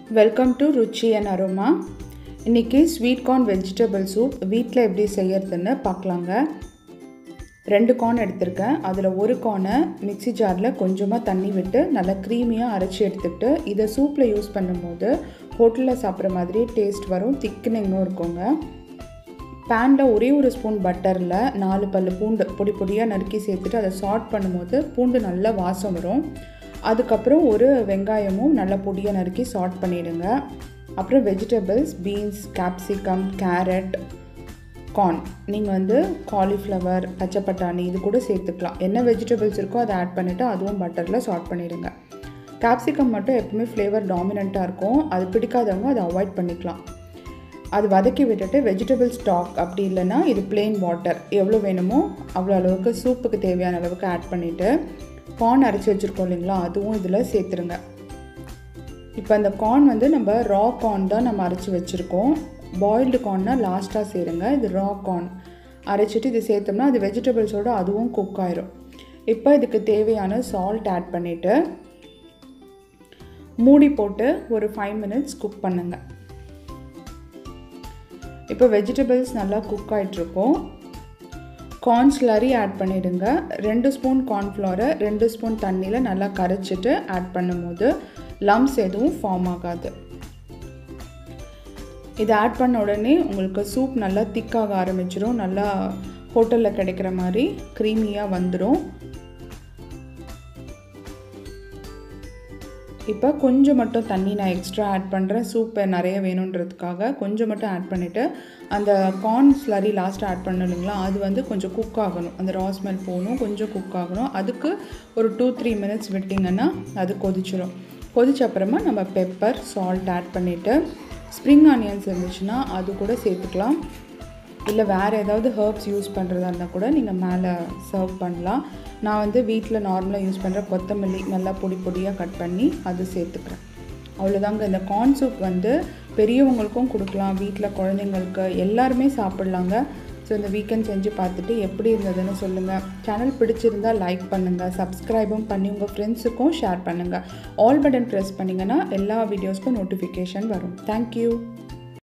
welcome to Ruchi and aroma இன்றைக்கி sweet corn vegetable soup வீட்டில் எப்படி செய்யறதுன்னு பார்க்கலாங்க ரெண்டு கார்ன் எடுத்திருக்கேன் அதில் ஒரு கார்னை மிக்ஸி ஜாரில் கொஞ்சமாக தண்ணி விட்டு நல்லா க்ரீமியாக அரைச்சி எடுத்துக்கிட்டு இதை சூப்பில் யூஸ் பண்ணும்போது ஹோட்டலில் சாப்பிட்ற மாதிரி டேஸ்ட் வரும் திக்னிங்கும் இருக்குங்க பேனில் ஒரே ஒரு ஸ்பூன் பட்டரில் நாலு பல் பூண்டு பொடி பொடியாக நறுக்கி சேர்த்துட்டு அதை சாட் பண்ணும்போது பூண்டு நல்லா வாசம் வரும் அதுக்கப்புறம் ஒரு வெங்காயமும் நல்லா பொடியாக நறுக்கி சாட் பண்ணிவிடுங்க அப்புறம் vegetables beans capsicum carrot corn நீங்கள் வந்து காலிஃப்ளவர் பச்சை பட்டாணி இது கூட சேர்த்துக்கலாம் என்ன வெஜிடபிள்ஸ் இருக்கோ அதை ஆட் பண்ணிவிட்டு அதுவும் பட்டரில் சாட் பண்ணிவிடுங்க கேப்சிகம் மட்டும் எப்பவுமே ஃப்ளேவர் டாமினண்ட்டாக இருக்கும் அது பிடிக்காதவங்க அதை அவாய்ட் பண்ணிக்கலாம் அது வதக்கி விட்டுட்டு வெஜிடபிள் ஸ்டாக் அப்படி இல்லைன்னா இது பிளெயின் வாட்டர் எவ்வளோ வேணுமோ அவ்வளோ அளவுக்கு சூப்புக்கு தேவையான அளவுக்கு ஆட் பண்ணிவிட்டு கார்ன் அரைச்சி வச்சுருக்கோம் இல்லைங்களா அதுவும் இதில் சேர்த்துருங்க இப்போ அந்த கார்ன் வந்து நம்ம ரா கார்ன் தான் நம்ம அரைச்சி வச்சுருக்கோம் பாயில்டு கார்ன்னா லாஸ்ட்டாக சேருங்க இது ரா கார்ன் அரைச்சிட்டு இது சேர்த்தோம்னா அது வெஜிடபிள்ஸோடு அதுவும் குக் ஆயிரும் இப்போ இதுக்கு தேவையான சால்ட் ஆட் பண்ணிவிட்டு மூடி போட்டு ஒரு ஃபைவ் மினிட்ஸ் குக் பண்ணுங்கள் இப்போ வெஜிடபிள்ஸ் நல்லா குக் ஆகிட்ருக்கோம் கார்ன் ஸ்லரி ஆட் பண்ணிவிடுங்க ரெண்டு ஸ்பூன் கார்ன்ஃப்ளவரை ரெண்டு ஸ்பூன் தண்ணியில் நல்லா கரைச்சிட்டு ஆட் பண்ணும்போது லம்ஸ் எதுவும் ஃபார்ம் ஆகாது இதை ஆட் பண்ண உடனே உங்களுக்கு சூப் நல்லா திக்காக ஆரம்பிச்சிடும் நல்லா ஹோட்டலில் கிடைக்கிற மாதிரி க்ரீமியாக வந்துடும் இப்போ கொஞ்சம் மட்டும் தண்ணி நான் எக்ஸ்ட்ரா ஆட் பண்ணுறேன் சூப்பு நிறைய வேணுன்றதுக்காக கொஞ்சம் மட்டும் ஆட் பண்ணிவிட்டு அந்த கார்ன் ஸ்லரி லாஸ்ட்டாக ஆட் பண்ண இல்லைங்களா அது வந்து கொஞ்சம் குக் ஆகணும் அந்த ரா ஸ்மெல் போகணும் கொஞ்சம் குக் ஆகணும் அதுக்கு ஒரு டூ த்ரீ மினிட்ஸ் விட்டிங்கன்னா அது கொதிச்சிடும் கொதிச்ச அப்புறமா நம்ம பெப்பர் சால்ட் ஆட் பண்ணிவிட்டு ஸ்ப்ரிங் ஆனியன்ஸ் இருந்துச்சுன்னா அது கூட சேர்த்துக்கலாம் இல்லை வேறு ஏதாவது ஹர்ப்ஸ் யூஸ் பண்ணுறதா இருந்தால் கூட நீங்கள் மேலே சர்வ் பண்ணலாம் நான் வந்து வீட்டில் நார்மலாக யூஸ் பண்ணுற கொத்தமல்லி நல்லா பொடி பொடியாக கட் பண்ணி அது சேர்த்துக்கிறேன் அவ்வளோதாங்க இந்த கார்ன் சூப் வந்து பெரியவங்களுக்கும் கொடுக்கலாம் வீட்டில் குழந்தைங்களுக்கு எல்லாருமே சாப்பிட்லாங்க ஸோ இந்த வீக்கெண்ட் செஞ்சு பார்த்துட்டு எப்படி இருந்ததுன்னு சொல்லுங்கள் சேனல் பிடிச்சிருந்தால் லைக் பண்ணுங்கள் சப்ஸ்கிரைபும் பண்ணி உங்கள் ஃப்ரெண்ட்ஸுக்கும் ஷேர் பண்ணுங்கள் ஆல் பட்டன் ப்ரெஸ் பண்ணிங்கன்னா எல்லா வீடியோஸ்க்கும் நோட்டிஃபிகேஷன் வரும் தேங்க்யூ